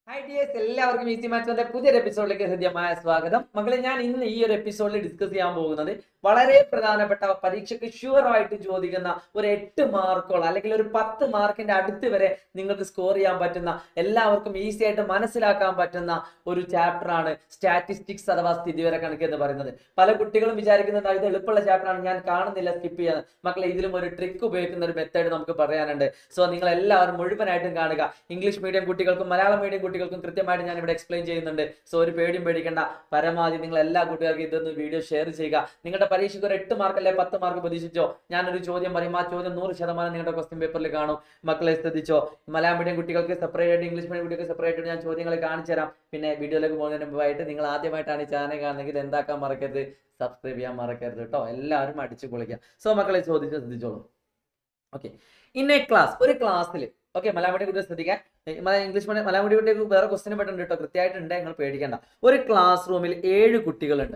high dears എല്ലാവർക്കും easy മാത്സിന്റെ പുതിയൊരു എപ്പിസോഡിലേക്ക് ഹൃദ്യമായ സ്വാഗതം മക്കളെ ഞാൻ ഇന്ന് ഈ ഒരു എപ്പിസോഡിൽ ഡിസ്കസ് ചെയ്യാൻ പോകുന്നത് വളരെ പ്രധാനപ്പെട്ട പരീക്ഷയ്ക്ക് ഷുവർ ആയിട്ട് ചോദിക്കുന്ന ഒരു എട്ട് മാർക്കോളം അല്ലെങ്കിൽ ഒരു പത്ത് മാർക്കിന്റെ അടുത്ത് വരെ നിങ്ങൾക്ക് സ്കോർ ചെയ്യാൻ പറ്റുന്ന എല്ലാവർക്കും ഈസി ആയിട്ട് മനസ്സിലാക്കാൻ പറ്റുന്ന ഒരു ചാപ്റ്റർ ആണ് സ്റ്റാറ്റിസ്റ്റിക്സ് അഥവാ സ്ഥിതിവിവര കണക്ക് എന്ന് പറയുന്നത് പല കുട്ടികളും വിചാരിക്കുന്നത് ഇത് എളുപ്പമുള്ള ചാപ്റ്റർ ആണ് ഞാൻ കാണുന്നില്ല സ്കിപ്പ് ചെയ്യാൻ മക്കളെ ഇതിലും ഒരു ട്രിക്ക് ഉപയോഗിക്കുന്ന ഒരു മെത്തേഡ് നമുക്ക് പറയാനുണ്ട് സോ നിങ്ങൾ എല്ലാവരും മുഴുവനായിട്ടും കാണുക ഇംഗ്ലീഷ് മീഡിയം കുട്ടികൾക്കും മലയാളം മീഡിയം കുട്ടികൾക്കും കൃത്യമായിട്ട് ഞാൻ ഇവിടെ എക്സ്പ്ലെയിൻ ചെയ്യുന്നുണ്ട് സോ ഒരു പേടിയും പേടിക്കേണ്ട പരമാവധി നിങ്ങൾ എല്ലാ കൂട്ടുകാർക്കും ഇതൊന്ന് വീഡിയോ ഷെയർ ചെയ്യുക നിങ്ങളുടെ പരീക്ഷയ്ക്ക് ഒരു എട്ട് മാർക്ക് അല്ലെ പത്ത് മാർക്ക് പ്രതീക്ഷിച്ചോ ഞാനൊരു ചോദ്യം പറയും ആ ചോദ്യം നൂറ് ശതമാനം നിങ്ങളുടെ ക്വസ്റ്റ്യൻ പേപ്പറിൽ കാണും മക്കളെ ശ്രദ്ധിച്ചോ മലയാളം മീഡിയം കുട്ടികൾക്ക് സെപ്പറേറ്റ് ആയിട്ട് ഇംഗ്ലീഷ് മീഡിയം കുട്ടികൾക്ക് സെപ്പറേറ്റ് ആയിട്ട് ഞാൻ ചോദ്യങ്ങൾ കാണിച്ചു തരാം പിന്നെ വീഡിയോയിലേക്ക് പോകുന്നതിന് മുമ്പായിട്ട് നിങ്ങൾ ആദ്യമായിട്ടാണ് ഈ ചാനൽ കാണുന്നെങ്കിൽ എന്താക്കാൻ മറക്കരുത് സബ്സ്ക്രൈബ് ചെയ്യാൻ മറക്കരുത് കേട്ടോ എല്ലാവരും അടിച്ചു പൊളിക്കാം സോ മക്കളെ ചോദിച്ച് ശ്രദ്ധിച്ചോളൂ ഓക്കെ ഇൻ എ ക്ലാസ് ഒരു ക്ലാസ്സിൽ ഓക്കെ മലയാളം മീഡിയം കുട്ടികൾ ശ്രദ്ധിക്കാൻ ഏ, മല- ഇംഗ്ലീഷ് മീഡിയം മലയാളം മീഡിയം കുട്ടികൾക്ക് വേറെ ക്വസ്റ്റിന് പെട്ടുണ്ട് കേട്ടോ കൃത്യമായിട്ടുണ്ട് നിങ്ങൾ പേടിക്കേണ്ട ഒരു ക്ലാസ് റൂമിൽ ഏഴ് കുട്ടികളുണ്ട്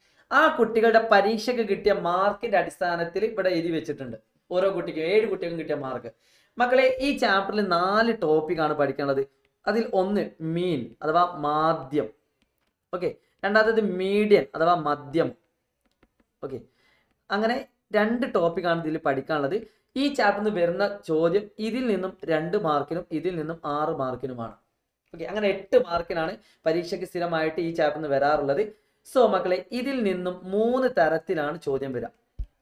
ആ കുട്ടികളുടെ പരീക്ഷയ്ക്ക് കിട്ടിയ മാർക്കിന്റെ അടിസ്ഥാനത്തിൽ ഇവിടെ എഴുതി വെച്ചിട്ടുണ്ട് ഓരോ കുട്ടിക്കും ഏഴ് കുട്ടികൾക്കും കിട്ടിയ മാർക്ക് മക്കളെ ഈ ചാപ്റ്ററിൽ നാല് ടോപ്പിക്കാണ് പഠിക്കേണ്ടത് അതിൽ ഒന്ന് മീൻ അഥവാ മാധ്യം ഓക്കെ രണ്ടാമത്തേത് മീഡിയൻ അഥവാ മദ്യം ഓക്കെ അങ്ങനെ രണ്ട് ടോപ്പിക്കാണ് ഇതിൽ പഠിക്കാനുള്ളത് ഈ ചാപ്റ്ററിൽ നിന്ന് വരുന്ന ചോദ്യം ഇതിൽ നിന്നും രണ്ട് മാർക്കിനും ഇതിൽ നിന്നും ആറ് മാർക്കിനുമാണ് ഓക്കെ അങ്ങനെ എട്ട് മാർക്കിനാണ് പരീക്ഷയ്ക്ക് സ്ഥിരമായിട്ട് ഈ ചാപ്റ്ററിൽ നിന്ന് വരാറുള്ളത് സോ മക്കളെ ഇതിൽ നിന്നും മൂന്ന് തരത്തിലാണ് ചോദ്യം വരിക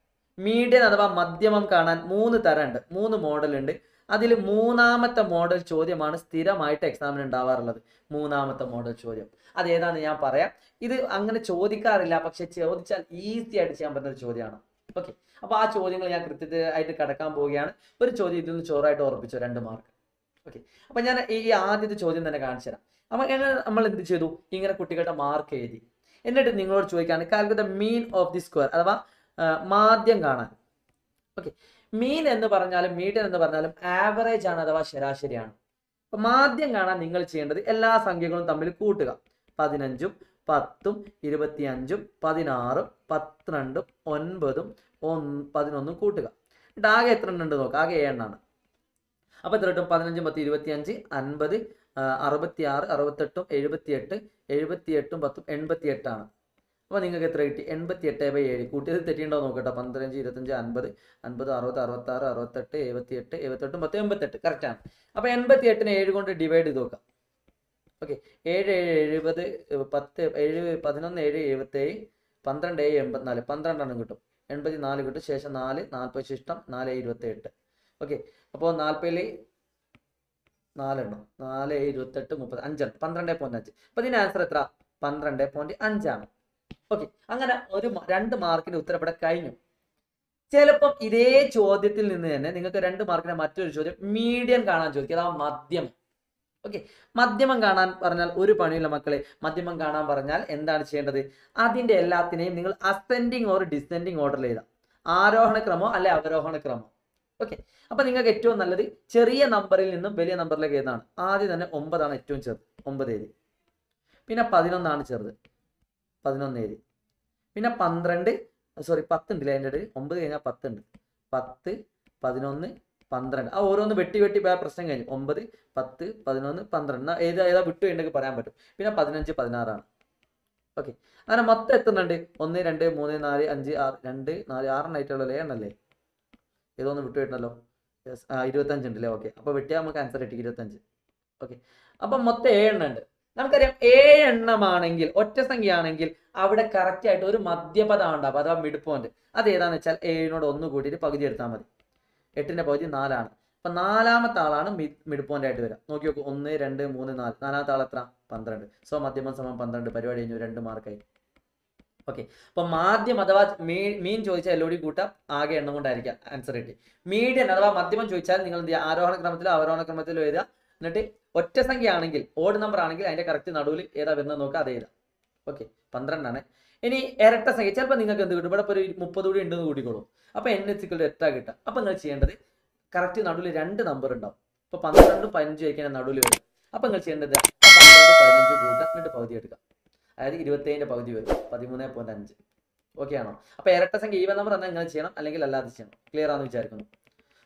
മീഡിയൻ അഥവാ മധ്യമം കാണാൻ മൂന്ന് തരമുണ്ട് മൂന്ന് മോഡൽ ഉണ്ട് അതിൽ മൂന്നാമത്തെ മോഡൽ ചോദ്യമാണ് സ്ഥിരമായിട്ട് എക്സാമിന് ഉണ്ടാവാറുള്ളത് മൂന്നാമത്തെ മോഡൽ ചോദ്യം അത് ഏതാണെന്ന് ഞാൻ പറയാം ഇത് അങ്ങനെ ചോദിക്കാറില്ല പക്ഷെ ചോദിച്ചാൽ ഈസി ആയിട്ട് ചെയ്യാൻ പറ്റുന്ന ഒരു ചോദ്യമാണ് ഓക്കെ അപ്പൊ ആ ചോദ്യങ്ങൾ ഞാൻ കൃത്യമായിട്ട് കടക്കാൻ പോവുകയാണ് ഒരു ചോദ്യം ഇതിൽ നിന്ന് ചോറായിട്ട് ഉറപ്പിച്ചു രണ്ട് മാർക്ക് ഓക്കെ അപ്പൊ ഞാൻ ഈ ഈ ആദ്യത്തെ ചോദ്യം തന്നെ കാണിച്ചു തരാം അപ്പൊ എങ്ങനെ നമ്മൾ എന്ത് ചെയ്തു ഇങ്ങനെ കുട്ടികളുടെ മാർക്ക് എഴുതി എന്നിട്ട് നിങ്ങളോട് ചോദിക്കാണ് calculate the mean of the square അഥവാ ആ, മാധ്യം കാണാൻ ഓക്കെ മീൻ എന്ന് പറഞ്ഞാലും മീഡിയൻ എന്ന് പറഞ്ഞാലും ആവറേജ് ആണ് അഥവാ ശരാശരിയാണ് അപ്പൊ മാധ്യം കാണാൻ നിങ്ങൾ ചെയ്യേണ്ടത് എല്ലാ സംഖ്യകളും തമ്മിൽ കൂട്ടുക പതിനഞ്ചും പത്തും ഇരുപത്തിയഞ്ചും പതിനാറും പന്ത്രണ്ടും ഒൻപതും ഒന്ന് പതിനൊന്നും കൂട്ടുക എന്നിട്ട് ആകെ എത്ര എണ്ണം ഉണ്ട് നോക്കുക ആകെ ഏഴെണ്ണാണ് അപ്പൊ എത്ര കിട്ടും പതിനഞ്ചും പത്ത് ഇരുപത്തിയഞ്ച് അൻപത് അറുപത്തി ആറ് അറുപത്തെട്ടും എഴുപത്തിയെട്ട് എഴുപത്തിയെട്ടും പത്തും എൺപത്തിയെട്ടാണ് അപ്പോൾ നിങ്ങൾക്ക് എത്ര കിട്ടി എൺപത്തി എട്ട് ബൈ ഏഴ് കൂട്ടിയത് തെറ്റിയുണ്ടോ നോക്കട്ടെ പന്ത്രണ്ട് ഇരുപത്തഞ്ച് അൻപത് അൻപത് അറുപത് അറുപത്താറ് അറുപത്തെട്ട് എഴുപത്തിയെട്ട് എഴുപത്തെട്ടും പത്ത് എൺപത്തെട്ട് കറക്റ്റാണ് അപ്പോൾ എൺപത്തി എട്ടിനെ ഏഴ് കൊണ്ട് ഡിവൈഡ് ചെയ്ത് നോക്കാം ഓക്കെ ഏഴ് ഏഴ് എഴുപത് ഏഹ് പത്ത് ഏഴ് പതിനൊന്ന് ഏഴ് എഴുപത്തേഴ് പന്ത്രണ്ട് ഏഴ് എൺപത്തിനാല് പന്ത്രണ്ടെണ്ണം കിട്ടും എൺപത്തി നാല് കിട്ടും ശേഷം നാല് നാൽപ്പത് ശിഷ്ടം നാല് ഇരുപത്തി എട്ട് ഓക്കെ അപ്പോൾ നാൽപ്പതിൽ നാലെണ്ണം നാല് ഇരുപത്തെട്ട് മുപ്പത് അഞ്ചെണ്ണം പന്ത്രണ്ട് പോയിന്റ് അഞ്ച് അപ്പോൾ ഇതിന് ആൻസർ എത്ര പന്ത്രണ്ട് പോയിന്റ് അഞ്ചാണ് ഓക്കെ അങ്ങനെ ഒരു മ- രണ്ട് മാർക്കിന്റെ ഉത്തരം ഇവിടെ കഴിഞ്ഞു ചിലപ്പം ഇതേ ചോദ്യത്തിൽ നിന്ന് തന്നെ നിങ്ങൾക്ക് രണ്ട് മാർക്കിന്റെ മറ്റൊരു ചോദ്യം മീഡിയം കാണാൻ ചോദിക്കുക അതാ മധ്യമം ഓക്കെ മധ്യമം കാണാൻ പറഞ്ഞാൽ ഒരു പണിയില്ല മക്കളെ മധ്യമം കാണാൻ പറഞ്ഞാൽ എന്താണ് ചെയ്യേണ്ടത് അതിന്റെ എല്ലാത്തിനെയും നിങ്ങൾ അസെൻഡിങ് ഓർ ഡിസെൻഡിങ് ഓർഡറിൽ എഴുതാം ആരോഹണ ക്രമോ അല്ലെ അവരോഹണ ക്രമോ ഓക്കെ അപ്പൊ നിങ്ങൾക്ക് ഏറ്റവും നല്ലത് ചെറിയ നമ്പറിൽ നിന്നും വലിയ നമ്പറിലേക്ക് എഴുതാണ് ആദ്യം തന്നെ ഒമ്പതാണ് ഏറ്റവും ചെറുത് ഒമ്പത് എഴുതി പിന്നെ പതിനൊന്നാണ് ചെറുത് പതിനൊന്ന് എഴുതി പിന്നെ പന്ത്രണ്ട് സോറി പത്തുണ്ടല്ലേ അതിൻ്റെ ഇടയിൽ ഒമ്പത് കഴിഞ്ഞാൽ പത്തുണ്ട് പത്ത് പതിനൊന്ന് പന്ത്രണ്ട് ആ ഓരോന്ന് വെട്ടി വെട്ടി പോയ പ്രശ്നം കഴിഞ്ഞു ഒമ്പത് പത്ത് പതിനൊന്ന് പന്ത്രണ്ട് എന്നാ ഏതാ ഏതാ വിട്ടു ഉണ്ടെങ്കിൽ പറയാൻ പറ്റും പിന്നെ പതിനഞ്ച് പതിനാറാണ് ഓക്കെ അങ്ങനെ മൊത്തം എത്തുന്നുണ്ട് ഒന്ന് രണ്ട് മൂന്ന് നാല് അഞ്ച് ആറ് രണ്ട് നാല് ആറെണ്ണായിട്ടുള്ളൂ ഏഴെണ്ണല്ലേ ഏതോ ഒന്ന് വിട്ടു പോയിട്ടുണ്ടല്ലോ യെസ് ആ ഇരുപത്തഞ്ച് ഉണ്ടല്ലേ ഓക്കെ അപ്പോൾ വെട്ടിയാൽ നമുക്ക് ആൻസർ കിട്ടി ഇരുപത്തഞ്ച് ഓക്കെ അപ്പം മൊത്തം ഏഴെണ്ണം ഉണ്ട് നമുക്കറിയാം ഏഴെണ്ണമാണെങ്കിൽ ഒറ്റ സംഖ്യ ആണെങ്കിൽ അവിടെ കറക്റ്റ് ആയിട്ട് ഒരു മധ്യപദം ഉണ്ടാവും അഥവാ മിഡ് പോയിന്റ് അത് ഏതാന്ന് വെച്ചാൽ ഏഴിനോട് ഒന്ന് കൂട്ടിയിട്ട് പകുതി എടുത്താൽ മതി എട്ടിന്റെ പകുതി നാലാണ് അപ്പൊ നാലാമത്തെ ആളാണ് മിഡ് പോയിന്റ് ആയിട്ട് വരിക നോക്കി നോക്കൂ ഒന്ന് രണ്ട് മൂന്ന് നാല് നാലാമത്തെ ആൾ എത്ര പന്ത്രണ്ട് സോ മധ്യമം സമം പന്ത്രണ്ട് പരിപാടി കഴിഞ്ഞു രണ്ട് മാർക്കായി ഓക്കെ അപ്പൊ മാധ്യം അഥവാ മീ- മീൻ ചോദിച്ചാൽ എല്ലോടി കൂട്ടാം ആകെ എണ്ണം കൊണ്ടായിരിക്കാം ആൻസർ കിട്ടി മീഡിയൻ അഥവാ മധ്യമം ചോദിച്ചാൽ നിങ്ങൾ എന്ത് ചെയ്യുക ആരോഹണ ക്രമത്തിലോ അവരോഹണ ക്രമത്തിലോ എഴുതുക എന്നിട്ട് ഒറ്റ സംഖ്യ ആണെങ്കിൽ ഓഡ് നമ്പർ ആണെങ്കിൽ അതിന്റെ കറക്റ്റ് നടുവിൽ ഏതാ വരുന്നത് നോക്കുക അത് എഴുതാം ഓക്കെ പന്ത്രണ്ടാണ് ഇനി ഇരട്ട സംഖ്യ ചിലപ്പോൾ നിങ്ങൾക്ക് എന്ത് കിട്ടും ഇവിടെ ഇപ്പോൾ ഒരു മുപ്പത് കൂടി ഉണ്ടെന്ന് കൂടിക്കോളും അപ്പോൾ എൻ എച്ച് സിക്കളുടെ എത്ര കിട്ടുക അപ്പോൾ നിങ്ങൾ ചെയ്യേണ്ടത് കറക്റ്റ് നടുവിൽ രണ്ട് നമ്പർ ഉണ്ടാവും ഇപ്പോൾ പന്ത്രണ്ടും പതിനഞ്ചും ആയിരിക്കും നടുവിൽ വരും അപ്പോൾ നിങ്ങൾ ചെയ്യേണ്ടത് ആ പന്ത്രണ്ട് പതിനഞ്ച് കൂട്ടുക എന്നിട്ട് പകുതി എടുക്കുക അതായത് ഇരുപത്തേഴിൻ്റെ പകുതി വരും പതിമൂന്ന് പോയിന്റ് അഞ്ച് ഓക്കെ ആണോ അപ്പോൾ ഇരട്ട സംഖ്യ ഈവൻ നമ്പർ എന്നാൽ നിങ്ങൾ ചെയ്യണം അല്ലെങ്കിൽ അല്ലാതെ ചെയ്യണം ക്ലിയർ ആണെന്ന് വിചാരിക്കുന്നു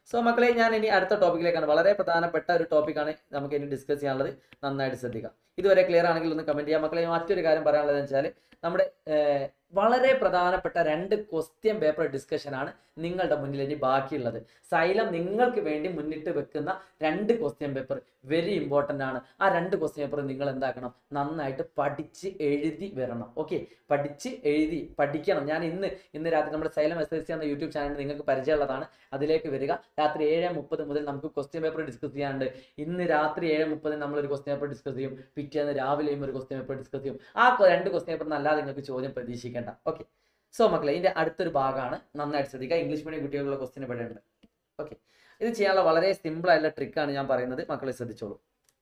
സോ മക്കളെ ഞാൻ ഇനി അടുത്ത ടോപ്പിക്കിലേക്കാണ് വളരെ പ്രധാനപ്പെട്ട ഒരു ടോപ്പിക്കാണ് നമുക്ക് ഇനി ഡിസ്കസ് ചെയ്യാനുള്ളത് നന്നായിട്ട് ശ്രദ്ധിക്കാം ഇതുവരെ ക്ലിയർ ആണെങ്കിൽ ഒന്ന് കമന്റ് ചെയ്യാം മക്കളെ മറ്റൊരു കാര്യം പറയാനുള്ളത് വെച്ചാൽ നമ്മുടെ ഏർ, വളരെ പ്രധാനപ്പെട്ട രണ്ട് ക്വസ്റ്റ്യൻ പേപ്പർ ഡിസ്കഷൻ ആണ് നിങ്ങളുടെ മുന്നിൽ ഇനി ബാക്കിയുള്ളത് സൈലം നിങ്ങൾക്ക് വേണ്ടി മുന്നിട്ട് വെക്കുന്ന രണ്ട് ക്വസ്റ്റ്യൻ പേപ്പർ വെരി ഇമ്പോർട്ടൻ്റ് ആണ് ആ രണ്ട് ക്വസ്റ്റ്യൻ പേപ്പർ നിങ്ങൾ എന്താക്കണം നന്നായിട്ട് പഠിച്ച് എഴുതി വരണം ഓക്കെ പഠിച്ച് എഴുതി പഠിക്കണം ഞാൻ ഇന്ന് ഇന്ന് രാത്രി നമ്മുടെ സൈലം എസ് എസ് സി എന്ന യൂട്യൂബ് ചാനൽ നിങ്ങൾക്ക് പരിചയമുള്ളതാണ് അതിലേക്ക് വരിക രാത്രി ഏഴ് മുപ്പത് മുതൽ നമുക്ക് ക്വസ്റ്റ്യൻ പേപ്പർ ഡിസ്കസ് ചെയ്യാനുണ്ട് ഇന്ന് രാത്രി ഏഴ് മുപ്പതിന് നമ്മൾ ഒരു ക്വസ്റ്റ്യൻ പേപ്പർ ഡിസ്കസ് ചെയ്യും പിറ്റേന്ന് രാവിലെയും ഒരു ക്വസ്റ്റ്യൻ പേപ്പർ ഡിസ്കസ് ചെയ്യും ആ കൊ- രണ്ട് ക്വസ്റ്റ്യൻ പേപ്പർ അല്ലാതെ നിങ്ങൾക്ക് ചോദ്യം പ്രതീക്ഷിക്കേണ്ട ഓക്കെ സോ മക്കളെ ഇതിന്റെ അടുത്തൊരു ഭാഗമാണ് നന്നായിട്ട് ശ്രദ്ധിക്കുക ഇംഗ്ലീഷ് മീഡിയം കുട്ടികളുടെ ക്വസ്റ്റ്യൻ ഇവിടെ ഉണ്ട് ഓക്കെ ഇത് ചെയ്യാനുള്ള വളരെ സിമ്പിൾ ആയിട്ടുള്ള ട്രിക്കാണ് ഞാൻ പറയുന്നത് മക്കളെ ശ്രദ്ധിച്ചോളൂ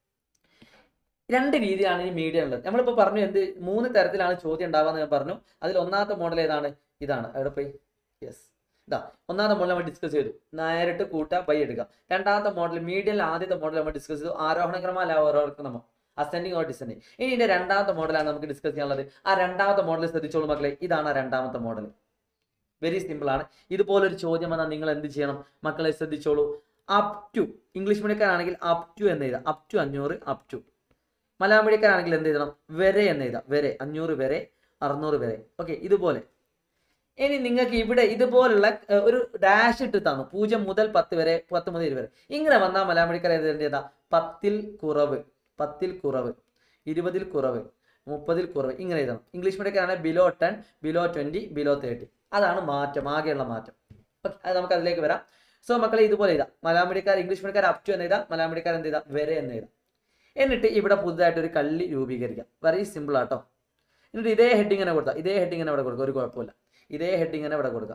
രണ്ട് രീതിയാണ് ഈ മീഡിയ ഉള്ളത് നമ്മളിപ്പോൾ പറഞ്ഞു എന്ത് മൂന്ന് തരത്തിലാണ് ചോദ്യം ഉണ്ടാവുക ഞാൻ പറഞ്ഞു അതിൽ ഒന്നാമത്തെ മോഡൽ ഏതാണ് ഇതാണ് എവിടെ പോയി യെസ് ഇതാ ഒന്നാമത്തെ മോഡൽ നമ്മൾ ഡിസ്കസ് ചെയ്തു നേരിട്ട് കൂട്ടുക ബൈ എടുക്കുക രണ്ടാമത്തെ മോഡൽ മീഡിയയിൽ ആദ്യത്തെ മോഡൽ നമ്മൾ ഡിസ്കസ് ചെയ്തു ആരോഹണ ക്രമം അല്ല അവരോഹണ ക്രമം അസെൻഡിങ് ഓർ ഡിസെൻഡിങ് ഇനി ഇതിന്റെ രണ്ടാമത്തെ മോഡലാണ് നമുക്ക് ഡിസ്കസ് ചെയ്യാനുള്ളത് ആ രണ്ടാമത്തെ മോഡൽ ശ്രദ്ധിച്ചോളൂ മക്കളെ ഇതാണ് ആ രണ്ടാമത്തെ മോഡൽ വെരി സിമ്പിൾ ആണ് ഇതുപോലൊരു ചോദ്യം വന്നാൽ നിങ്ങൾ എന്ത് ചെയ്യണം മക്കളെ ശ്രദ്ധിച്ചോളൂ അപ് ടു ഇംഗ്ലീഷ് മീഡിയക്കാരാണെങ്കിൽ അപ് ടു എന്ന് എഴുതാം അപ് ടു അഞ്ഞൂറ് അപ് ടു മലയാളം മീഡിയക്കാരാണെങ്കിൽ എന്ത് എഴുതണം വരെ എന്ന് എഴുതാം വരെ അഞ്ഞൂറ് വരെ അറുന്നൂറ് വരെ ഓക്കെ ഇതുപോലെ ഇനി നിങ്ങൾക്ക് ഇവിടെ ഇതുപോലുള്ള ഏർ, ഒരു ഡാഷ് ഇട്ട് തന്നു പൂജ്യം മുതൽ പത്ത് വരെ പത്ത് മുതൽ ഇരുപത് വരെ ഇങ്ങനെ വന്നാൽ മലയാളം മീഡിയക്കാർ എഴുതേണ്ടതാ പത്തിൽ കുറവ് പത്തിൽ കുറവ് ഇരുപതിൽ കുറവ് മുപ്പതിൽ കുറവ് ഇങ്ങനെ എഴുതണം ഇംഗ്ലീഷ് മീഡിയക്കാരാണെങ്കിൽ below ten below twenty below thirty അതാണ് മാറ്റം ആകെയുള്ള മാറ്റം ഓക്കെ അത് നമുക്ക് അതിലേക്ക് വരാം സോ മക്കളെ ഇതുപോലെ എഴുതാം മലയാളം മീഡിയക്കാർ ഇംഗ്ലീഷ് മീഡിയക്കാർ അപ് ടു എന്ന് എഴുതാം മലയാളം മീഡിയക്കാർ എന്ത് ചെയ്താം വരെ എന്ന് എഴുതാം എന്നിട്ട് ഇവിടെ പുതുതായിട്ട് ഒരു കള്ളി രൂപീകരിക്കാം വെരി സിമ്പിൾ ആട്ടോ എന്നിട്ട് ഇതേ ഹെഡിങ്ങനെ കൊടുത്താൽ ഇതേ ഹെഡിങ്ങനെ ഇവിടെ കൊടുക്കുക ഒരു കുഴപ്പമില്ല ഇതേ ഹെഡിങ്ങനെ ഇവിടെ കൊടുക്കാം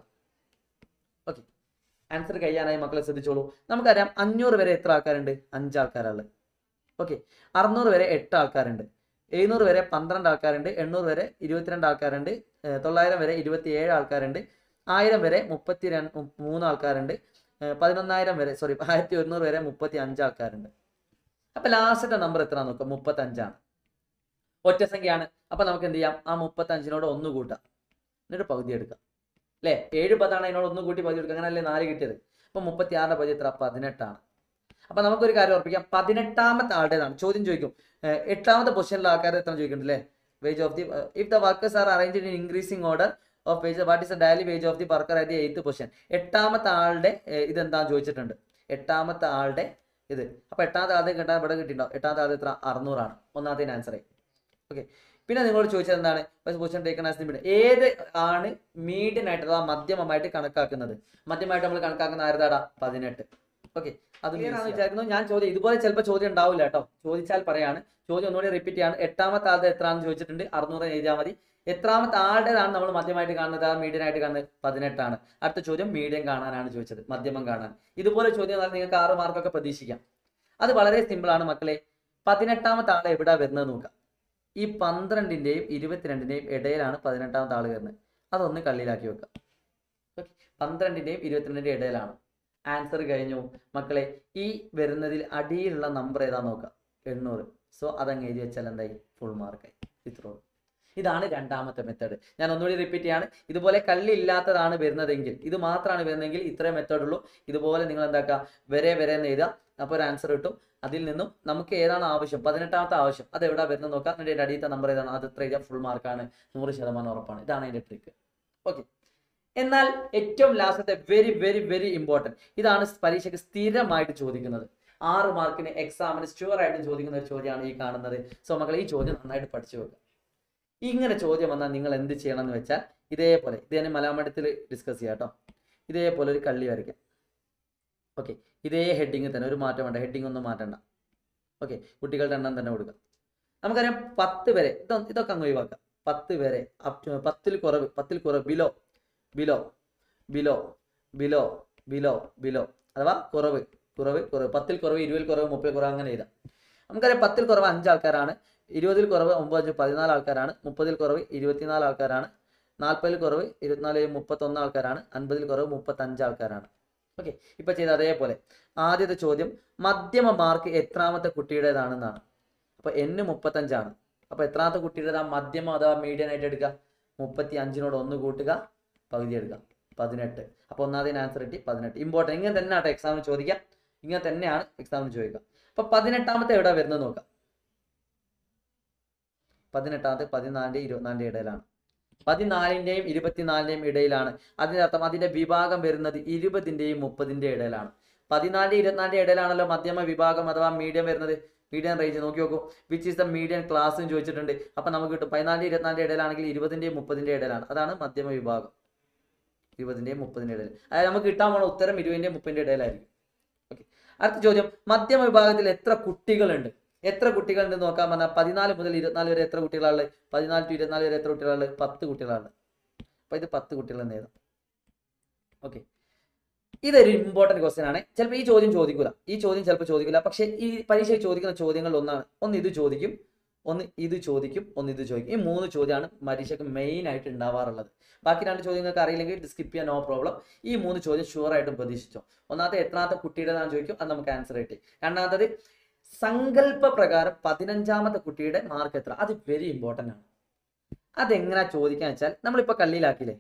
ഓക്കെ ആൻസർ കഴിയാനായി മക്കളെ ശ്രദ്ധിച്ചോളൂ നമുക്കറിയാം അഞ്ഞൂറ് വരെ എത്ര ആൾക്കാരുണ്ട് അഞ്ച് ആൾക്കാരുള്ളത് ഓക്കെ അറുന്നൂറ് വരെ എട്ട് ആൾക്കാരുണ്ട് എഴുന്നൂറ് വരെ പന്ത്രണ്ട് ആൾക്കാരുണ്ട് എണ്ണൂറ് വരെ ഇരുപത്തിരണ്ട് ആൾക്കാരുണ്ട് ഏർ തൊള്ളായിരം വരെ ഇരുപത്തിയേഴ് ആൾക്കാരുണ്ട് ആയിരം വരെ മുപ്പത്തി രണ്ട് മൂന്ന് ആൾക്കാരുണ്ട് ഏർ പതിനൊന്നായിരം വരെ സോറി ആയിരത്തി ഒരുന്നൂറ് വരെ മുപ്പത്തി അഞ്ച് ആൾക്കാരുണ്ട് അപ്പൊ ലാസ്റ്റത്തെ നമ്പർ എത്ര നോക്കാം മുപ്പത്തി അഞ്ചാണ് ഒറ്റ സംഖ്യയാണ് അപ്പൊ നമുക്ക് എന്ത് ചെയ്യാം ആ മുപ്പത്തി അഞ്ചിനോട് ഒന്ന് കൂട്ടാം എന്നിട്ട് പകുതി എടുക്കാം അല്ലേ ഏഴ് പത്താണ് അതിനോട് ഒന്ന് കൂട്ടി പകുതി എടുക്കുക അങ്ങനല്ലേ നാല് കിട്ടിയത് അപ്പൊ മുപ്പത്തി ആറിന്റെ പകുതി എത്ര പതിനെട്ടാണ് അപ്പൊ നമുക്കൊരു കാര്യം ഉറപ്പിക്കാം പതിനെട്ടാമത്തെ ആളുടേതാണ് ചോദ്യം ചോദിക്കും ഏർ എട്ടാമത്തെ പൊസിഷനിലെ ആൾക്കാർ എത്ര ചോദിക്കുന്നുണ്ട് അല്ലേ wage of the if the workers are arrange in increasing order of wage what is the daily wage of the worker at the eighth position എട്ടാമത്തെ ആളുടെ ഏർ ഇതെന്താന്ന് ചോദിച്ചിട്ടുണ്ട് എട്ടാമത്തെ ആളുടെ ഇത് അപ്പൊ എട്ടാമത്തെ ആദ്യം കിട്ടാൻ ഇവിടെ കിട്ടിയിട്ടുണ്ടോ എട്ടാമത്തെ ആദ്യം എത്ര അറുന്നൂറാണ് ഒന്നാമത്തെ ആൻസർ ഓക്കെ പിന്നെ നിങ്ങളോട് ചോദിച്ചത് എന്താണ് പൊസിഷൻ ടേക്കൺ ആസ് മീഡിയം ഏത് ആണ് മീഡിയൻ ആയിട്ട് അഥവാ മധ്യമമായിട്ട് കണക്കാക്കുന്നത് മധ്യമായിട്ട് നമ്മൾ കണക്കാക്കുന്ന ആരുതാടാ പതിനെട്ട് ഓക്കെ അത് ക്ലിയറാണെന്ന് വിചാരിക്കുന്നു ഞാൻ ചോദ്യം ഇതുപോലെ ചിലപ്പോൾ ചോദ്യം ഉണ്ടാവില്ല കേട്ടോ ചോദിച്ചാൽ പറയാണ് ചോദ്യം ഒന്നുകൂടി റിപ്പീറ്റ് ചെയ്യാണ് എട്ടാമത്തെ ആളുടെ എത്രയാണെന്ന് ചോദിച്ചിട്ടുണ്ട് അറുന്നൂറ് എഴുതിയാൽ മതി എത്രാമത്തെ ആളുടേതാണ് നമ്മൾ മധ്യമായിട്ട് കാണുന്നത് ആ മീഡിയൻ ആയിട്ട് കാണുന്നത് പതിനെട്ടാണ് അടുത്ത ചോദ്യം മീഡിയം കാണാനാണ് ചോദിച്ചത് മധ്യമം കാണാൻ ഇതുപോലെ ചോദ്യം വന്നാൽ നിങ്ങൾക്ക് ആറ് മാർക്കൊക്കെ പ്രതീക്ഷിക്കാം അത് വളരെ സിമ്പിൾ ആണ് മക്കളെ പതിനെട്ടാമത്തെ ആളെ എവിടെ വരുന്നത് നോക്കാം ഈ പന്ത്രണ്ടിന്റെയും ഇരുപത്തിരണ്ടിന്റെയും ഇടയിലാണ് പതിനെട്ടാമത്തെ ആള് വരുന്നത് അതൊന്ന് കള്ളിയിലാക്കി വെക്കാം ഓക്കെ പന്ത്രണ്ടിന്റെയും ഇരുപത്തിരണ്ടിന്റെയും ഇടയിലാണ് ആൻസർ കഴിഞ്ഞു മക്കളെ ഈ വരുന്നതിൽ അടിയിലുള്ള നമ്പർ ഏതാ നോക്കാം എണ്ണൂറ് സോ അതങ്ങ് എഴുതി വെച്ചാൽ എന്തായി ഫുൾ മാർക്കായി ഇത്രേ ഉള്ളൂ ഇതാണ് രണ്ടാമത്തെ മെത്തേഡ് ഞാൻ ഒന്നുകൂടി റിപ്പീറ്റ് ചെയ്യാണ് ഇതുപോലെ കള്ളി ഇല്ലാത്തതാണ് വരുന്നതെങ്കിൽ ഇത് മാത്രമാണ് വരുന്നതെങ്കിൽ ഇത്രേ മെത്തേഡ് ഉള്ളൂ ഇതുപോലെ നിങ്ങൾ എന്താക്കുക വരെ വരെ എന്ന് എഴുതുക അപ്പോൾ ഒരു ആൻസർ കിട്ടും അതിൽ നിന്നും നമുക്ക് ഏതാണ് ആവശ്യം പതിനെട്ടാമത്തെ ആവശ്യം അത് എവിടെ വരുന്നത് നോക്കാം എന്നിട്ട് ഇതിന്റെ അടിയത്തെ നമ്പർ ഏതാണ് അത് എത്ര എഴുതിയാൽ ഫുൾ മാർക്കാണ് നൂറ് ശതമാനം ഉറപ്പാണ് ഇതാണ് അതിന്റെ ട്രിക്ക് ഓക്കെ എന്നാൽ ഏറ്റവും ലാസ്റ്റത്തെ വെരി വെരി വെരി ഇമ്പോർട്ടൻറ്റ് ഇതാണ് പരീക്ഷയ്ക്ക് സ്ഥിരമായിട്ട് ചോദിക്കുന്നത് ആറ് മാർക്കിന് എക്സാമിന് ഷുവർ ആയിട്ട് ചോദിക്കുന്ന ഒരു ചോദ്യമാണ് ഈ കാണുന്നത് സോ മക്കൾ ഈ ചോദ്യം നന്നായിട്ട് പഠിച്ചു വെക്കുക ഇങ്ങനെ ചോദ്യം വന്നാൽ നിങ്ങൾ എന്ത് ചെയ്യണം എന്ന് വെച്ചാൽ ഇതേപോലെ ഇത് ഞാൻ മലയാളത്തിൽ ഡിസ്കസ് ചെയ്യാം കേട്ടോ ഇതേപോലെ ഒരു കള്ളി വരയ്ക്കാം ഓക്കെ ഇതേ ഹെഡിങ് തന്നെ ഒരു മാറ്റം വേണ്ട ഹെഡിങ് ഒന്നും മാറ്റണ്ട ഓക്കെ കുട്ടികളുടെ എണ്ണം തന്നെ കൊടുക്കാം നമുക്കറിയാം പത്ത് വരെ ഇതൊ ഇതൊക്കെ അങ്ങ് ഒഴിവാക്കാം പത്ത് വരെ up to- പത്തിൽ കുറവ് പത്തിൽ കുറവ് below below below below below below അഥവാ കുറവ് കുറവ് കുറവ് പത്തിൽ കുറവ് ഇരുപതിൽ കുറവ് മുപ്പതിൽ കുറവ് അങ്ങനെ എഴുതാം നമുക്കറിയാം പത്തിൽ കുറവ് അഞ്ച് ആൾക്കാരാണ് ഇരുപതിൽ കുറവ് ഒമ്പത് അഞ്ച് പതിനാല് ആൾക്കാരാണ് മുപ്പതിൽ കുറവ് ഇരുപത്തിനാല് ആൾക്കാരാണ് നാൽപ്പതിൽ കുറവ് ഇരുപത്തിനാല് മുപ്പത്തൊന്ന് ആൾക്കാരാണ് അൻപതിൽ കുറവ് മുപ്പത്തഞ്ച് ആൾക്കാരാണ് ഓക്കെ ഇപ്പൊ ചെയ്ത അതേപോലെ ആദ്യത്തെ ചോദ്യം മധ്യമ മാർക്ക് എത്രാമത്തെ കുട്ടിയുടേതാണെന്നാണ് അപ്പൊ എന്ന് മുപ്പത്തഞ്ചാണ് അപ്പൊ എത്രാമത്തെ കുട്ടിയുടേതാ മധ്യമം അഥവാ മീഡിയൻ ആയിട്ട് എടുക്കുക മുപ്പത്തി അഞ്ചിനോട് ഒന്ന് കൂട്ടുക പകുതി എടുക്കുക പതിനെട്ട് അപ്പോൾ ഒന്നാമതിന് ആൻസർ കിട്ടി പതിനെട്ട് ഇമ്പോർട്ടൻറ്റ് ഇങ്ങനെ തന്നെ ആട്ടോ എക്സാമിന് ചോദിക്കാം ഇങ്ങനെ തന്നെയാണ് എക്സാമിന് ചോദിക്കുക അപ്പൊ പതിനെട്ടാമത്തെ എവിടെ വരുന്നത് നോക്കാം പതിനെട്ടാമത്തെ പതിനാലിന്റെ ഇരുപത്തിനാലിന്റെ ഇടയിലാണ് പതിനാലിന്റെയും ഇരുപത്തിനാലിന്റെയും ഇടയിലാണ് അതിനർത്ഥം അതിന്റെ വിഭാഗം വരുന്നത് ഇരുപതിന്റെയും മുപ്പതിന്റെ ഇടയിലാണ് പതിനാലിന്റെ ഇരുപത്തിനാലിന്റെ ഇടയിലാണല്ലോ മധ്യമ വിഭാഗം അഥവാ മീഡിയം വരുന്നത് മീഡിയം റേഞ്ച് നോക്കി നോക്കൂ which is the medium class എന്ന് ചോദിച്ചിട്ടുണ്ട് അപ്പൊ നമുക്ക് കിട്ടും പതിനാലിന്റെ ഇരുപത്തിനാലിന്റെ ഇടയിലാണെങ്കിൽ ഇരുപതിന്റെയും മുപ്പതിന്റെ ഇടയിലാണ് അതാണ് മധ്യമ വിഭാഗം ഇരുപതിന്റെയും മുപ്പതിന്റെ ഇടയിൽ അതായത് നമുക്ക് കിട്ടാൻ പോണ ഉത്തരം ഇരുപതിന്റെയും മുപ്പതിന്റെ ഇടയിലായിരിക്കും ഓക്കെ അടുത്ത ചോദ്യം മധ്യമ വിഭാഗത്തിൽ എത്ര കുട്ടികളുണ്ട് എത്ര കുട്ടികളുണ്ട് നോക്കാൻ പറഞ്ഞാൽ പതിനാല് മുതൽ ഇരുപത്തിനാല് വരെ എത്ര കുട്ടികളാണ് പതിനാല് ടു ഇരുപത്തിനാല് വരെ എത്ര കുട്ടികളാണ് പത്ത് കുട്ടികളാണ് അപ്പൊ ഇത് പത്ത് കുട്ടികൾ എന്ന് എഴുതാം ഓക്കെ ഇതൊരു ഇമ്പോർട്ടന്റ് ക്വസ്റ്റ്യൻ ആണ് ചിലപ്പോൾ ഈ ചോദ്യം ചോദിക്കൂല ഈ ചോദ്യം ചിലപ്പോൾ ചോദിക്കില്ല പക്ഷേ ഈ പരീക്ഷയിൽ ചോദിക്കുന്ന ചോദ്യങ്ങൾ ഒന്നാണ് ഒന്ന് ഇത് ചോദിക്കും ഒന്ന് ഇത് ചോദിക്കും ഒന്ന് ഇത് ചോദിക്കും ഈ മൂന്ന് ചോദ്യമാണ് പരീക്ഷയ്ക്ക് മെയിൻ ആയിട്ട് ഉണ്ടാവാറുള്ളത് ബാക്കി രണ്ട് ചോദ്യങ്ങൾക്ക് അറിയില്ലെങ്കിൽ സ്കിപ്പ് ചെയ്യാൻ നോ പ്രോബ്ലം ഈ മൂന്ന് ചോദ്യം ഷുവർ ആയിട്ടും പ്രതീക്ഷിച്ചോ ഒന്നാമത്തെ എത്രാമത്തെ കുട്ടിയുടേതാണെന്ന് ചോദിക്കും അത് നമുക്ക് ആൻസർ കിട്ടി രണ്ടാമത്തത് സങ്കല്പ പ്രകാരം പതിനഞ്ചാമത്തെ കുട്ടിയുടെ മാർക്ക് എത്ര അത് വെരി ഇമ്പോർട്ടൻ്റ് ആണ് അതെങ്ങനെയാ ചോദിക്കാന്ന് വെച്ചാൽ നമ്മളിപ്പോൾ കള്ളിയിലാക്കിയില്ലേ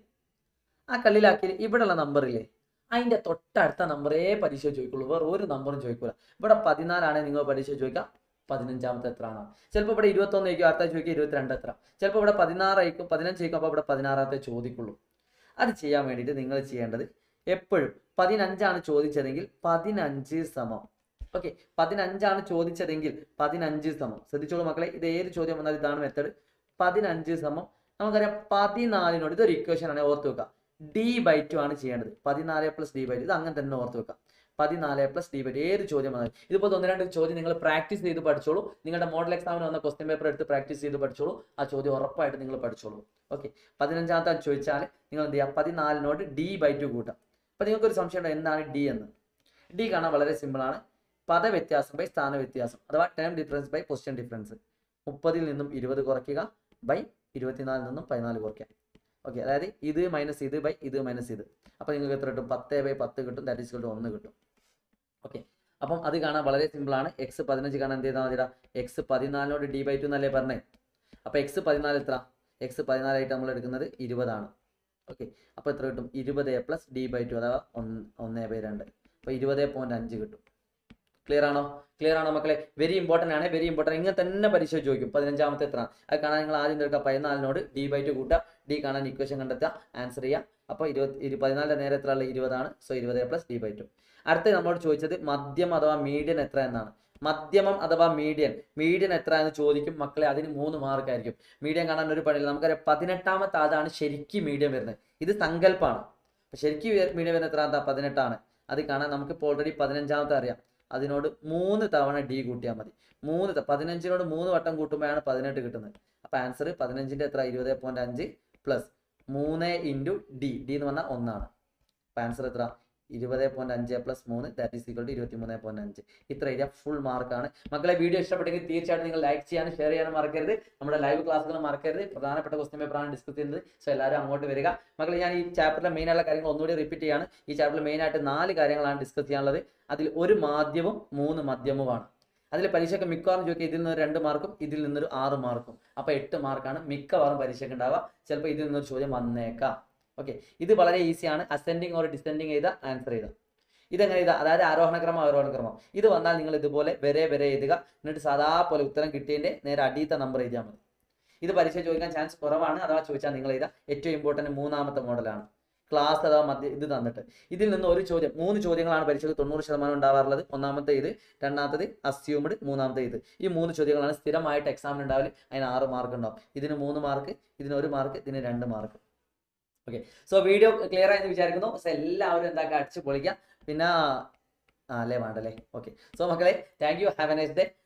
ആ കള്ളിയിലാക്കി ഇവിടെയുള്ള നമ്പറില്ലേ അതിന്റെ തൊട്ടടുത്ത നമ്പറേ പരീക്ഷ ചോദിക്കുള്ളൂ വേറെ ഒരു നമ്പറും ചോദിക്കൂല ഇവിടെ പതിനാലാണെങ്കിൽ നിങ്ങൾ പരീക്ഷ ചോദിക്കാം പതിനഞ്ചാമത്തെ എത്ര ആണ് ചിലപ്പോൾ ഇവിടെ ഇരുപത്തൊന്ന് ആയിരിക്കും അടുത്ത ചോദിക്കുക ഇരുപത്തിരണ്ട് എത്ര ചിലപ്പോൾ ഇവിടെ പതിനാറായിരിക്കും പതിനഞ്ച് ആയിരിക്കും അപ്പോൾ ഇവിടെ പതിനാറാമത്തെ ചോദിക്കുള്ളൂ അത് ചെയ്യാൻ വേണ്ടിയിട്ട് നിങ്ങൾ ചെയ്യേണ്ടത് എപ്പോഴും പതിനഞ്ചാണ് ചോദിച്ചതെങ്കിൽ പതിനഞ്ച് സമം ഓക്കെ പതിനഞ്ചാണ് ചോദിച്ചതെങ്കിൽ പതിനഞ്ച് സമം ശ്രദ്ധിച്ചോളൂ മക്കളെ ഇത് ഏത് ചോദ്യം വന്നാൽ ഇതാണ് മെത്തേഡ് പതിനഞ്ച് സമം നമുക്കറിയാം പതിനാലിനോട് ഇതൊരു ഇക്വേഷൻ ആണ് ഓർത്ത് വെക്കുക ഡി ബൈ ടു ആണ് ചെയ്യേണ്ടത് പതിനാല് പ്ലസ് ഡി ബൈ ടു ഇത് അങ്ങനെ തന്നെ ഓർത്ത് വെക്കാം പതിനാല് പ്ലസ് ഡി ബൈ ടു ഏത് ചോദ്യം വന്നാലും ഇതിപ്പോൾ ഒന്ന് രണ്ട് ചോദ്യം നിങ്ങൾ പ്രാക്ടീസ് ചെയ്ത് പഠിച്ചോളൂ നിങ്ങളുടെ മോഡൽ എക്സാമിന് വന്ന ക്വസ്റ്റ്യൻ പേപ്പർ എടുത്ത് പ്രാക്ടീസ് ചെയ്ത് പഠിച്ചോളൂ ആ ചോദ്യം ഉറപ്പായിട്ട് നിങ്ങൾ പഠിച്ചോളൂ ഓക്കെ പതിനഞ്ചാമത്തെ ചോദിച്ചാൽ നിങ്ങൾ എന്ത് ചെയ്യുക പതിനാലിനോട് ഡി ബൈ ടു കൂട്ടാം അപ്പോൾ നിങ്ങൾക്ക് ഒരു സംശയം ഉണ്ടോ എന്താണ് ഡി എന്ന് ഡി കാണാൻ വളരെ സിമ്പിൾ ആണ് പദവ്യത്യാസം ബൈ സ്ഥാന വ്യത്യാസം അഥവാ term difference by position difference മുപ്പതിൽ നിന്നും ഇരുപത് കുറയ്ക്കുക ബൈ ഇരുപത്തിനാലിൽ നിന്നും പതിനാല് കുറയ്ക്കുക ഓക്കെ അതായത് ഇത് മൈനസ് ഇത് ബൈ ഇത് മൈനസ് ഇത് അപ്പോൾ നിങ്ങൾക്ക് എത്ര കിട്ടും പത്ത് ബൈ പത്ത് കിട്ടും ദാറ്റ് ഈസ് കിട്ടും ഒന്ന് കിട്ടും ഓക്കെ അപ്പം അത് കാണാൻ വളരെ സിമ്പിൾ ആണ് എക്സ് പതിനഞ്ച് കാണാൻ എന്ത് ചെയ്താൽ മതിടാ എക്സ് പതിനാലിനോട് ഡി ബൈ ടു എന്നല്ലേ പറഞ്ഞേ അപ്പോൾ എക്സ് പതിനാല് എത്ര എക്സ് പതിനാലായിട്ട് നമ്മൾ എടുക്കുന്നത് ഇരുപതാണ് ഓക്കെ അപ്പോൾ എത്ര കിട്ടും ഇരുപത് A plus D by two അഥവാ ഒന്ന് ഒന്ന് ബൈ രണ്ട് അപ്പോൾ ഇരുപത് പോയിന്റ് അഞ്ച് കിട്ടും ക്ലിയർ ആണോ ക്ലിയർ ആണോ മക്കളെ വെരി ഇമ്പോർട്ടൻ്റ് ആണ് വെരി ഇമ്പോർട്ടൻ്റ് ഇങ്ങനെ തന്നെ പരീക്ഷ ചോദിക്കും പതിനഞ്ചാമത്തെ എത്ര അത് കാണാൻ നിങ്ങൾ ആദ്യം എടുക്കുക പതിനാലിനോട് ഡി ബൈ ടു കൂട്ടുക ഡി കാണാൻ ഇക്വേഷൻ കണ്ടെത്തുക ആൻസർ ചെയ്യുക അപ്പോൾ ഇരുപത്തി ഇരു പതിനാലിൻ്റെ നേരെ എത്ര ഉള്ളത് ഇരുപതാണ് സോ ഇരുപത് പ്ലസ് ഡി ബൈ ടു അടുത്ത നമ്മളോട് ചോദിച്ചത് മദ്യം അഥവാ മീഡിയൻ എത്ര എന്നാണ് മധ്യമം അഥവാ മീഡിയൻ മീഡിയൻ എത്ര എന്ന് ചോദിക്കും മക്കളെ അതിന് മൂന്ന് മാർക്ക് ആയിരിക്കും മീഡിയം കാണാൻ ഒരു പണിയില്ല നമുക്കറിയാം പതിനെട്ടാമത്തെ അതാണ് ശരിക്കും മീഡിയം വരുന്നത് ഇത് സങ്കല്പമാണ് ശരിക്കും മീഡിയം വരുന്നത് എത്ര എന്താ പതിനെട്ടാണ് അത് കാണാൻ നമുക്കിപ്പോൾ ഓൾറെഡി പതിനഞ്ചാമത്തെ അറിയാം അതിനോട് മൂന്ന് തവണ ഡി കൂട്ടിയാൽ മതി മൂന്ന് ത- പതിനഞ്ചിനോട് മൂന്ന് വട്ടം കൂട്ടുമ്പോഴാണ് പതിനെട്ട് കിട്ടുന്നത് അപ്പോൾ ആൻസർ പതിനഞ്ചിൻ്റെ എത്ര ഇരുപത് പോയിന്റ് അഞ്ച് പ്ലസ് മൂന്ന് ഇൻറ്റു ഡി ഡി എന്ന് പറഞ്ഞാൽ ഒന്നാണ് അപ്പോൾ ആൻസർ എത്ര ഇരുപത് പോയിന്റ് അഞ്ച് പ്ലസ് മൂന്ന് ദാറ്റ് ഈസ് ഈക്വൽ ടു ഇരുപത്തി മൂന്ന് പോയിന്റ് അഞ്ച് ഇത്ര ഏരിയ ഫുൾ മാർക്കാണ് മക്കളെ വീഡിയോ ഇഷ്ടപ്പെട്ടെങ്കിൽ തീർച്ചയായിട്ടും നിങ്ങൾ ലൈക്ക് ചെയ്യാനും ഷെയർ ചെയ്യാനും മറക്കരുത് നമ്മുടെ ലൈവ് ക്ലാസ്സുകൾ മറക്കരുത് പ്രധാനപ്പെട്ട ക്വസ്റ്റ്യൻ പേപ്പറാണ് ഡിസ്കസ് ചെയ്യുന്നത് സോ എല്ലാവരും അങ്ങോട്ട് വരിക മക്കളെ ഞാൻ ഈ ചാപ്റ്ററിലെ മെയിൻ ആയിട്ടുള്ള കാര്യങ്ങൾ ഒന്നുകൂടി റിപ്പീറ്റ് ചെയ്യാണ് ഈ ചാപ്റ്ററിൽ മെയിൻ ആയിട്ട് നാല് കാര്യങ്ങളാണ് ഡിസ്കസ് ചെയ്യാനുള്ളത് അതിൽ ഒരു മാധ്യമവും മൂന്ന് മധ്യമവുമാണ് അതിൽ പരീക്ഷയ്ക്ക് മിക്കവാറും ചോദിക്കുക ഇതിൽ നിന്ന് രണ്ട് മാർക്കും ഇതിൽ നിന്നൊരു ആറ് മാർക്കും അപ്പോൾ എട്ട് മാർക്കാണ് മിക്കവാറും പരീക്ഷയ്ക്ക് ഉണ്ടാവുക ചിലപ്പോൾ ഇതിൽ നിന്നൊരു ചോദ്യം വന്നേക്കാം ഓക്കെ ഇത് വളരെ ഈസിയാണ് അസെൻഡിങ് ഓർ ഡിസെൻഡിങ് ചെയ്ത ആൻസർ ചെയ്ത ഇതെങ്ങനെ ചെയ്താൽ അതായത് ആരോഹണക്രമം ആരോഹണക്രമം ഇത് വന്നാൽ നിങ്ങൾ ഇതുപോലെ വരെ വരെ എഴുതുക എന്നിട്ട് സാധാ പോലെ ഉത്തരം കിട്ടിയതിൻ്റെ നേരെ അടിയത്തെ നമ്പർ എഴുതിയാൽ മതി ഇത് പരീക്ഷ ചോദിക്കാൻ ചാൻസ് കുറവാണ് അഥവാ ചോദിച്ചാൽ നിങ്ങൾ എഴുതുക ഏറ്റവും ഇമ്പോർട്ടൻറ്റ് മൂന്നാമത്തെ മോഡലാണ് ക്ലാസ് അഥവാ മധ്യ ഇത് തന്നിട്ട് ഇതിൽ നിന്ന് ഒരു ചോദ്യം മൂന്ന് ചോദ്യങ്ങളാണ് പരീക്ഷയ്ക്ക് തൊണ്ണൂറ് ശതമാനം ഉണ്ടാവാറുള്ളത് ഒന്നാമത്തെ ഇത് രണ്ടാമത്തത് അസ്യൂംഡ് മൂന്നാമത്തെ ഇത് ഈ മൂന്ന് ചോദ്യങ്ങളാണ് സ്ഥിരമായിട്ട് എക്സാമിന് ഉണ്ടാവില്ല അതിന് ആറ് മാർക്ക് ഉണ്ടാവും ഇതിന് മൂന്ന് മാർക്ക് ഇതിന് ഒരു മാർക്ക് ഇതിന് രണ്ട് mark okay so video clear ആയെന്ന് വിചാരിക്കുന്നു സോ എല്ലാവരും എന്താക്കുക അടിച്ച് പൊളിക്കാം പിന്നെ ആ അല്ലേ വേണ്ടല്ലേ ഓക്കെ സോ മക്കളെ thank you have a nice day